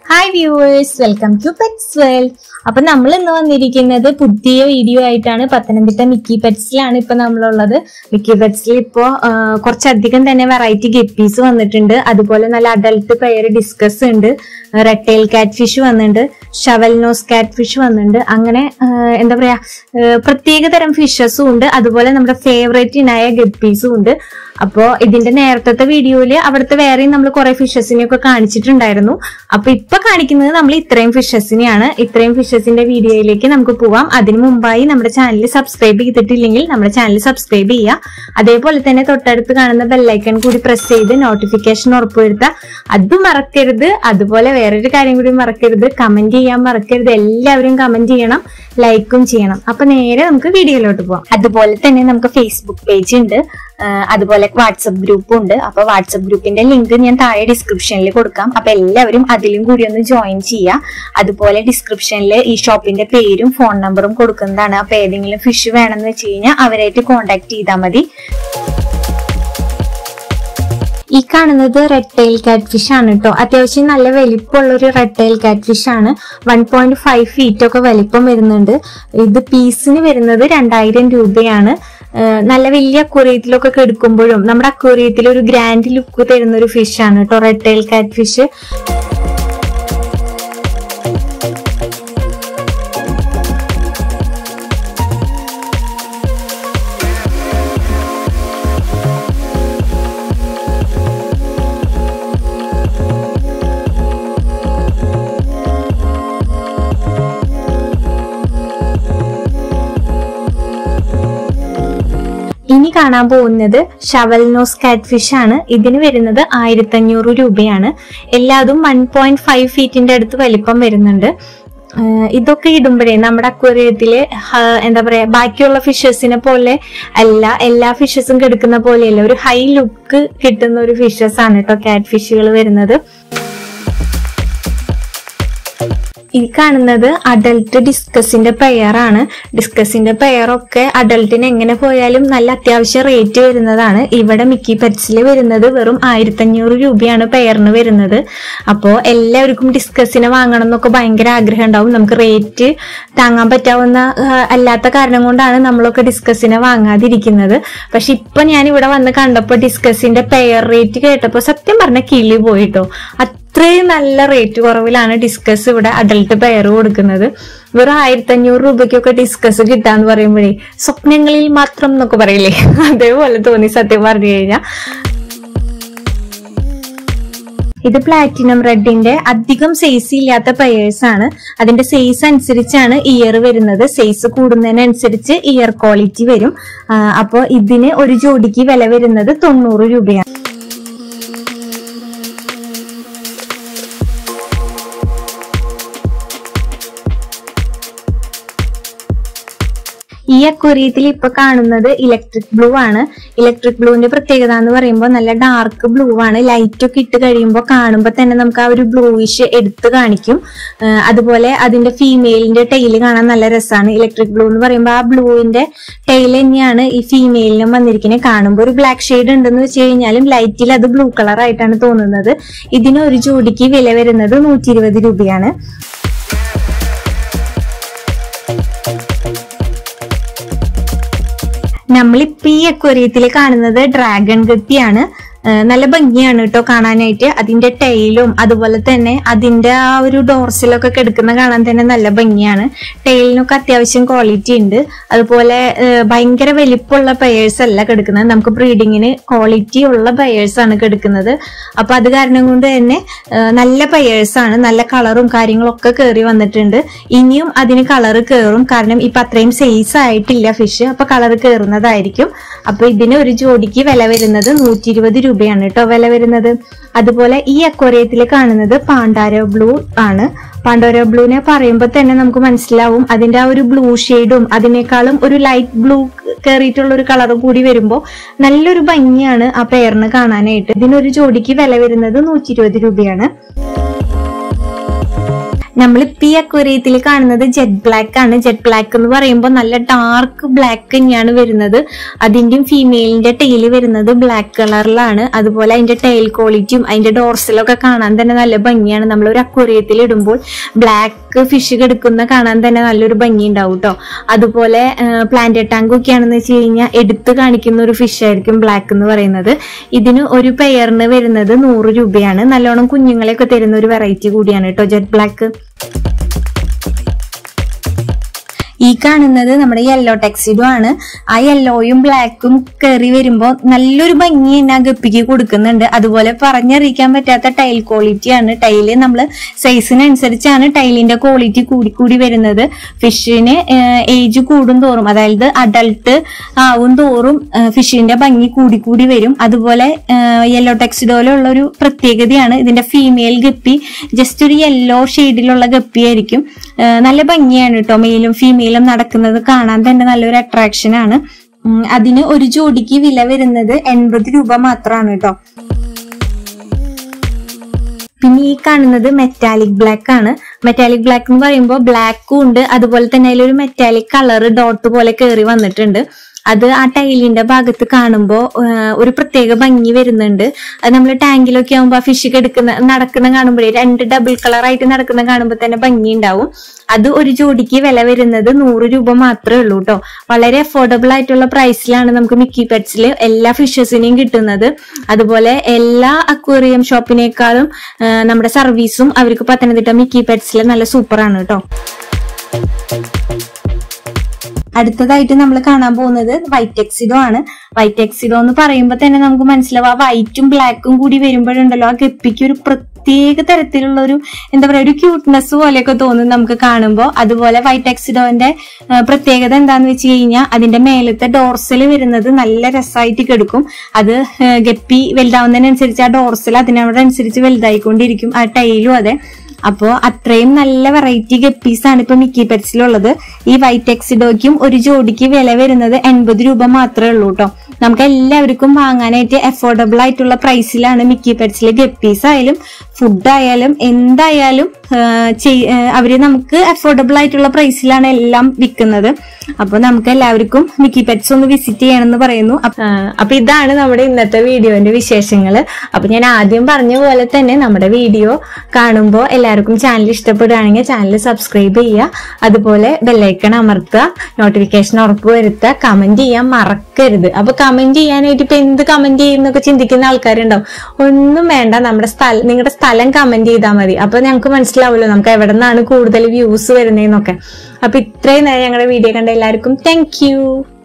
hi viewers welcome to pets world അപ്പൊ നമ്മൾ ഇന്ന് വന്നിരിക്കുന്നത് പുതിയ വീഡിയോ ആയിട്ടാണ് പത്തനംതിട്ട മിക്കി പെറ്റ്സിലാണ് ഇപ്പൊ നമ്മളുള്ളത് മിക്കി പെറ്റ്സിൽ ഇപ്പോ ആ, കുറച്ചധികം തന്നെ വെറൈറ്റി ഗപ്പീസ് വന്നിട്ടുണ്ട് അതുപോലെ നല്ല അഡൽട്ട് പെയർ ഡിസ്കസ് ഉണ്ട് റെഡ് ടെയിൽ കാറ്റ് ഫിഷ് വന്നിട്ടുണ്ട് ഷവൽ നോസ് കാറ്റ് ഫിഷ് വന്നിട്ടുണ്ട് അങ്ങനെ ആ, എന്താ പറയാ ആ, പ്രത്യേക തരം ഫിഷസും ഉണ്ട് അതുപോലെ നമ്മുടെ ഫേവറേറ്റ് ഇനായ ഗപ്പീസും ഉണ്ട് അപ്പോ ഇതിന്റെ നേരത്തെ വീഡിയോയില് അവിടുത്തെ വേറെയും നമ്മൾ കുറെ ഫിഷസിനെ ഒക്കെ കാണിച്ചിട്ടുണ്ടായിരുന്നു അപ്പൊ ഇപ്പൊ കാണിക്കുന്നത് നമ്മൾ ഇത്രയും ഫിഷസിനെയാണ് ഇത്രയും ഫിഷസിന്റെ വീഡിയോയിലേക്ക് നമുക്ക് പോവാം അതിനു മുമ്പായി നമ്മുടെ ചാനൽ സബ്സ്ക്രൈബ് ചെയ്തിട്ടില്ലെങ്കിൽ നമ്മുടെ ചാനൽ സബ്സ്ക്രൈബ് ചെയ്യുക അതേപോലെ തന്നെ തൊട്ടടുത്ത് കാണുന്ന ബെല്ലൈക്കൺ കൂടി പ്രസ് ചെയ്ത് നോട്ടിഫിക്കേഷൻ ഉറപ്പുവരുത്തുക അത് മറക്കരുത് അതുപോലെ വേറൊരു കാര്യം കൂടി മറക്കരുത് കമന്റ് ചെയ്യാൻ മറക്കരുത് എല്ലാവരും കമന്റ് ചെയ്യണം ലൈക്കും ചെയ്യണം അപ്പൊ നേരെ നമുക്ക് വീഡിയോയിലോട്ട് പോവാം അതുപോലെ തന്നെ നമുക്ക് ഫേസ്ബുക്ക് പേജ് ഉണ്ട് ആ, അതുപോലെ വാട്സപ്പ് ഗ്രൂപ്പും ഉണ്ട് അപ്പൊ വാട്സപ്പ് ഗ്രൂപ്പിന്റെ ലിങ്ക് ഞാൻ താഴെ ഡിസ്ക്രിപ്ഷനിൽ കൊടുക്കാം അപ്പൊ എല്ലാവരും അതിലും കൂടി ഒന്ന് ജോയിൻ ചെയ്യുക അതുപോലെ ഡിസ്ക്രിപ്ഷനിൽ ഈ ഷോപ്പിന്റെ പേരും ഫോൺ നമ്പറും കൊടുക്കുന്നതാണ് അപ്പൊ ഏതെങ്കിലും ഫിഷ് വേണമെന്ന് വെച്ച് കഴിഞ്ഞാൽ അവരായിട്ട് കോണ്ടാക്ട് ചെയ്താൽ മതി ഈ കാണുന്നത് റെഡ് ടെയിൽ കാറ്റ് ഫിഷ് ആണ് കേട്ടോ അത്യാവശ്യം നല്ല വലിപ്പമുള്ള ഒരു റെഡ് ടെയിൽ കാറ്റ് ഫിഷ് ആണ് വൺ പോയിന്റ് ഫൈവ് ഫീറ്റ് ഒക്കെ വലിപ്പം വരുന്നുണ്ട് ഇത് പീസിന് വരുന്നത് രണ്ടായിരം രൂപയാണ് ഏഹ് നല്ല വലിയ അക്വേറിയത്തിലൊക്കെ എടുക്കുമ്പോഴും നമ്മുടെ അക്വേറിയത്തിൽ ഒരു ഗ്രാൻഡ് ലുക്ക് തരുന്ന ഒരു ഫിഷ് ആണ് കേട്ടോ റെഡ് ടെയിൽ കാറ്റ് ഫിഷ് ഇനി കാണാൻ പോകുന്നത് ഷവൽ നോസ് കാറ്റ് ഫിഷ് ആണ് ഇതിന് വരുന്നത് ആയിരത്തി അഞ്ഞൂറ് രൂപയാണ് എല്ലാതും വൺ പോയിന്റ് ഫൈവ് ഫീറ്റിന്റെ അടുത്ത് വലിപ്പം വരുന്നുണ്ട് ആഹ് ഇതൊക്കെ ഇടുമ്പോഴേ നമ്മുടെ അക്വേറിയത്തില് എന്താ പറയാ ബാക്കിയുള്ള ഫിഷസിനെ പോലെ അല്ല എല്ലാ ഫിഷസും കിടക്കുന്ന പോലെയല്ല ഒരു ഹൈ ലുക്ക് കിട്ടുന്ന ഒരു ഫിഷസ് ആണ് കേട്ടോ കാറ്റ് ഫിഷുകൾ വരുന്നത് ഈ കാണുന്നത് അഡൽട്ട് ഡിസ്കസിന്റെ പെയറാണ് ഡിസ്കസിന്റെ പെയറൊക്കെ അഡൽട്ടിന് എങ്ങനെ പോയാലും നല്ല അത്യാവശ്യം റേറ്റ് വരുന്നതാണ് ഇവിടെ മിക്കി പെറ്റ്സിൽ വരുന്നത് വെറും ആയിരത്തി അഞ്ഞൂറ് രൂപയാണ് പെയറിന് വരുന്നത് അപ്പോൾ എല്ലാവർക്കും ഡിസ്കസിനെ വാങ്ങണം എന്നൊക്കെ ഭയങ്കര ആഗ്രഹം ഉണ്ടാവും നമുക്ക് റേറ്റ് താങ്ങാൻ പറ്റാവുന്ന ആ, അല്ലാത്ത കാരണം കൊണ്ടാണ് നമ്മളൊക്കെ ഡിസ്കസിനെ വാങ്ങാതിരിക്കുന്നത് പക്ഷെ ഇപ്പൊ ഞാൻ ഇവിടെ വന്ന് കണ്ടപ്പോൾ ഡിസ്കസിന്റെ പെയർ റേറ്റ് കേട്ടപ്പോൾ സത്യം പറഞ്ഞ കിളി പോയിട്ടോ അത്രയും നല്ല റേറ്റ് കുറവിലാണ് ഡിസ്കസ് ഇവിടെ അഡൽട്ട് പെയർ കൊടുക്കുന്നത് വെറും ആയിരത്തി അഞ്ഞൂറ് രൂപയ്ക്കൊക്കെ ഡിസ്കസ് കിട്ടാന്ന് പറയുമ്പോഴേ സ്വപ്നങ്ങളിൽ മാത്രം എന്നൊക്കെ പറയില്ലേ അതേപോലെ തോന്നി സത്യം പറഞ്ഞു കഴിഞ്ഞാൽ ഇത് പ്ലാറ്റിനം റെഡിന്റെ അധികം സൈസ് ഇല്ലാത്ത പെയേഴ്സ് ആണ് അതിന്റെ സൈസ് അനുസരിച്ചാണ് ഇയർ വരുന്നത് സൈസ് കൂടുന്നതിനനുസരിച്ച് ഇയർ ക്വാളിറ്റി വരും അപ്പോൾ ഇതിന് ഒരു ജോഡിക്ക് വില വരുന്നത് തൊണ്ണൂറ് രൂപയാണ് ഈ അക്വറിയത്തിൽ ഇപ്പൊ കാണുന്നത് ഇലക്ട്രിക് ബ്ലൂ ആണ് ഇലക്ട്രിക് ബ്ലൂവിന്റെ പ്രത്യേകത എന്ന് പറയുമ്പോൾ നല്ല ഡാർക്ക് ബ്ലൂ ആണ് ലൈറ്റ് ഒക്കെ ഇട്ട് കഴിയുമ്പോൾ കാണുമ്പോൾ തന്നെ നമുക്ക് ആ ഒരു ബ്ലൂയിഷ് എടുത്ത് കാണിക്കും ആ, അതുപോലെ അതിന്റെ ഫീമെയിലിന്റെ ടെയില് കാണാൻ നല്ല രസമാണ് ഇലക്ട്രിക് ബ്ലൂ എന്ന് പറയുമ്പോൾ ആ ബ്ലൂവിന്റെ ടെയിൽ തന്നെയാണ് ഈ ഫീമെയിലിനും വന്നിരിക്കുന്നത് കാണുമ്പോൾ ഒരു ബ്ലാക്ക് ഷെയ്ഡ് ഉണ്ടെന്ന് വെച്ച് കഴിഞ്ഞാലും ലൈറ്റിൽ അത് ബ്ലൂ കളർ ആയിട്ടാണ് തോന്നുന്നത് ഇതിന് ഒരു ജോഡിക്ക് വില വരുന്നത് നൂറ്റി ഇരുപത് രൂപയാണ് നമ്മളിപ്പോ ഈ അക്വറിയത്തിൽ കാണുന്നത് ഡ്രാഗൺ ഗപ്പിയാണ് ആ, നല്ല ഭംഗിയാണ് കേട്ടോ കാണാനായിട്ട് അതിന്റെ ടൈലും അതുപോലെ തന്നെ അതിന്റെ ആ ഒരു ഡോർസിലൊക്കെ കിടക്കുന്ന കാണാൻ തന്നെ നല്ല ഭംഗിയാണ് ടൈലിനൊക്കെ അത്യാവശ്യം ക്വാളിറ്റി ഉണ്ട് അതുപോലെ ആ, ഭയങ്കര വലിപ്പമുള്ള പെയേഴ്സ് അല്ല കിടക്കുന്നത് നമുക്ക് ബ്രീഡിങ്ങിന് ക്വാളിറ്റി ഉള്ള പെയേഴ്സ് ആണ് കിടക്കുന്നത് അപ്പൊ അത് കാരണം കൊണ്ട് തന്നെ ആ, നല്ല പെയേഴ്സ് ആണ് നല്ല കളറും കാര്യങ്ങളൊക്കെ കയറി വന്നിട്ടുണ്ട് ഇനിയും അതിന് കളർ കയറും കാരണം ഇപ്പൊ അത്രയും സൈസ് ആയിട്ടില്ല ഫിഷ് അപ്പൊ കളർ കയറുന്നതായിരിക്കും അപ്പൊ ഇതിന് ഒരു ജോഡിക്ക് വില വരുന്നത് നൂറ്റി ഇരുപത് രൂപയാണ് കേട്ടോ വില വരുന്നത് അതുപോലെ ഈ അക്വറിയത്തിൽ കാണുന്നത് പാണ്ടാരോ ബ്ലൂ ആണ് പാണ്ടോരോ ബ്ലൂനെ പറയുമ്പോൾ തന്നെ നമുക്ക് മനസ്സിലാവും അതിന്റെ ആ ഒരു ബ്ലൂ ഷെയ്ഡും അതിനേക്കാളും ഒരു ലൈറ്റ് ബ്ലൂ കയറിയിട്ടുള്ള ഒരു കളറും കൂടി വരുമ്പോൾ നല്ലൊരു ഭംഗിയാണ് ആ പെയറിന് കാണാനായിട്ട് ഇതിനൊരു ജോഡിക്ക് വില വരുന്നത് നൂറ്റി ഇരുപത് രൂപയാണ് നമ്മളിപ്പോ ഈ അക്വറിയത്തിൽ കാണുന്നത് ജെറ്റ് ബ്ലാക്ക് ആണ് ജെറ്റ് ബ്ലാക്ക് എന്ന് പറയുമ്പോൾ നല്ല ഡാർക്ക് ബ്ലാക്ക് തന്നെയാണ് വരുന്നത് അതിന്റെയും ഫീമെയിലിന്റെ ടെയിൽ വരുന്നത് ബ്ലാക്ക് കളറിലാണ് അതുപോലെ അതിന്റെ ടെയിൽ ക്വാളിറ്റിയും അതിന്റെ ഡോർസിലൊക്കെ കാണാൻ തന്നെ നല്ല ഭംഗിയാണ് നമ്മൾ ഒരു അക്വറിയത്തിൽ ഇടുമ്പോൾ ബ്ലാക്ക് ഫിഷ് കിടക്കുന്ന കാണാൻ തന്നെ നല്ലൊരു ഭംഗി ഉണ്ടാവും കേട്ടോ അതുപോലെ പ്ലാന്റ് ടാങ്ക് ഒക്കെ ആണെന്ന് വെച്ച് കഴിഞ്ഞാൽ എടുത്ത് കാണിക്കുന്ന ഒരു ഫിഷ് ആയിരിക്കും ബ്ലാക്ക് എന്ന് പറയുന്നത് ഇതിന് ഒരു പെയറിന് വരുന്നത് നൂറ് രൂപയാണ് നല്ലോണം കുഞ്ഞുങ്ങളെയൊക്കെ തരുന്ന ഒരു വെറൈറ്റി കൂടിയാണ് കേട്ടോ ജെറ്റ് ബ്ലാക്ക് ഈ കാണുന്നത് നമ്മുടെ യെല്ലോ ടെക്സിഡും ആണ് ആ യെല്ലോയും ബ്ലാക്കും കയറി വരുമ്പോൾ നല്ലൊരു ഭംഗി തന്നെ ആ ഗപ്പിക്ക് കൊടുക്കുന്നുണ്ട് അതുപോലെ പറഞ്ഞറിയിക്കാൻ പറ്റാത്ത ടൈൽ ക്വാളിറ്റിയാണ് ടൈല് നമ്മൾ സൈസിനനുസരിച്ചാണ് ടൈലിന്റെ ക്വാളിറ്റി കൂടി കൂടി വരുന്നത് ഫിഷിന് ഏജ് കൂടും തോറും അതായത് അഡൾട്ട് ആവും തോറും ഫിഷിന്റെ ഭംഗി കൂടി കൂടി വരും അതുപോലെ യെല്ലോ ടെക്സിഡോയിലുള്ള ഒരു പ്രത്യേകതയാണ് ഇതിന്റെ ഫീമെയിൽ ഗപ്പി ജസ്റ്റ് ഒരു യെല്ലോ ഷെയ്ഡിലുള്ള ഗപ്പി ആയിരിക്കും ആ, നല്ല ഭംഗിയാണ് കേട്ടോ മെയിലും ഫീമെയിലും നടക്കുന്നത് കാണാൻ തന്നെ നല്ലൊരു അട്രാക്ഷൻ ആണ് ഉം, അതിന് ഒരു ജോഡിക്ക് വില വരുന്നത് എൺപത് രൂപ മാത്രമാണ് കേട്ടോ പിന്നെ ഈ കാണുന്നത് മെറ്റാലിക് ബ്ലാക്ക് ആണ് മെറ്റാലിക് ബ്ലാക്ക് എന്ന് പറയുമ്പോൾ ബ്ലാക്കും ഉണ്ട് അതുപോലെ തന്നെ അതിലൊരു മെറ്റാലിക് കളർ ഡോട്ട് പോലെ കയറി വന്നിട്ടുണ്ട് അത് ആ ടൈലിന്റെ ഭാഗത്ത് കാണുമ്പോൾ ഒരു പ്രത്യേക ഭംഗി വരുന്നുണ്ട് അത് നമ്മൾ ടാങ്കിലൊക്കെ ആകുമ്പോൾ ആ ഫിഷ് എടുക്കുന്ന നടക്കുന്ന കാണുമ്പോഴേ രണ്ട് ഡബിൾ കളർ ആയിട്ട് നടക്കുന്ന കാണുമ്പോൾ തന്നെ ഭംഗി ഉണ്ടാവും അത് ഒരു ജോഡിക്ക് വില വരുന്നത് നൂറ് രൂപ മാത്രമേ ഉള്ളൂ കേട്ടോ വളരെ അഫോർഡബിൾ ആയിട്ടുള്ള പ്രൈസിലാണ് നമുക്ക് മിക്കി പെറ്റ്സിൽ എല്ലാ ഫിഷസിനെയും കിട്ടുന്നത് അതുപോലെ എല്ലാ അക്വേറിയം ഷോപ്പിനേക്കാളും ആ, നമ്മുടെ സർവീസും അവർക്ക് പത്തനംതിട്ട മിക്കി പെറ്റ്സിൽ നല്ല സൂപ്പറാണ് കേട്ടോ അടുത്തതായിട്ട് നമ്മൾ കാണാൻ പോകുന്നത് വൈറ്റ് എക്സിഡോ ആണ് വൈറ്റ് എക്സിഡോ എന്ന് പറയുമ്പോൾ തന്നെ നമുക്ക് മനസ്സിലാവും ആ വൈറ്റും ബ്ലാക്കും കൂടി വരുമ്പോഴുണ്ടല്ലോ ആ ഗപ്പിക്ക് ഒരു പ്രത്യേക തരത്തിലുള്ള ഒരു എന്താ പറയാ ഒരു ക്യൂട്ട്നെസ് പോലെയൊക്കെ തോന്നും നമുക്ക് കാണുമ്പോൾ അതുപോലെ വൈറ്റ് എക്സിഡോന്റെ ആ, പ്രത്യേകത എന്താന്ന് വെച്ച് കഴിഞ്ഞാൽ അതിന്റെ മേലത്തെ ഡോർസൽ വരുന്നത് നല്ല രസമായിട്ട് കിടക്കും അത് ആ, ഗപ്പി വലുതാവുന്നതിനനുസരിച്ച് ആ ഡോർസൽ അതിനോടനുസരിച്ച് വലുതായിക്കൊണ്ടിരിക്കും ആ ടൈലും അതെ അപ്പോ അത്രയും നല്ല വെറൈറ്റി ഗപ്പീസ് ആണ് ഇപ്പൊ മിക്കി പെറ്റ്സിലുള്ളത് ഈ വൈറ്റ് എക്സിഡോയ്ക്കും ഒരു ജോഡിക്ക് വില വരുന്നത് എൺപത് രൂപ മാത്രമേ ഉള്ളൂ കേട്ടോ നമുക്ക് എല്ലാവർക്കും വാങ്ങാനായിട്ട് അഫോർഡബിൾ ആയിട്ടുള്ള പ്രൈസിലാണ് മിക്കി പെറ്റ്സിലെ ഗപ്പീസ് ആയാലും ഫുഡ് ആയാലും എന്തായാലും ആ, ചെയ്- ആ, അവര് നമുക്ക് അഫോർഡബിൾ ആയിട്ടുള്ള പ്രൈസിലാണ് എല്ലാം വിൽക്കുന്നത് അപ്പൊ നമുക്ക് എല്ലാവർക്കും മിക്കി പെറ്റ്സ് ഒന്ന് വിസിറ്റ് ചെയ്യണമെന്ന് പറയുന്നു അപ്പ- ആ, അപ്പൊ ഇതാണ് നമ്മുടെ ഇന്നത്തെ വീഡിയോന്റെ വിശേഷങ്ങള് അപ്പൊ ഞാൻ ആദ്യം പറഞ്ഞ പോലെ തന്നെ നമ്മുടെ വീഡിയോ കാണുമ്പോൾ എല്ലാവർക്കും ചാനൽ ഇഷ്ടപ്പെടുകയാണെങ്കിൽ ചാനൽ സബ്സ്ക്രൈബ് ചെയ്യുക അതുപോലെ ബെല്ലൈക്കൺ അമർത്തുക നോട്ടിഫിക്കേഷൻ ഉറപ്പ് വരുത്തുക കമന്റ് ചെയ്യാൻ മറക്കരുത് അപ്പൊ കമന്റ് ചെയ്യാനായിട്ട് ഇപ്പൊ എന്ത് കമന്റ് ചെയ്യുന്നൊക്കെ ചിന്തിക്കുന്ന ആൾക്കാരുണ്ടാവും ഒന്നും വേണ്ട നമ്മുടെ സ്ഥലം നിങ്ങളുടെ സ്ഥലം കമന്റ് ചെയ്താൽ മതി അപ്പൊ ഞങ്ങൾക്ക് മനസ്സിലാവുമല്ലോ നമുക്ക് എവിടെ നിന്നാണ് കൂടുതൽ വ്യൂസ് വരുന്നതെന്നൊക്കെ അപ്പൊ ഇത്രയും നേരം ഞങ്ങളുടെ വീഡിയോ കണ്ട എല്ലാവർക്കും താങ്ക് യു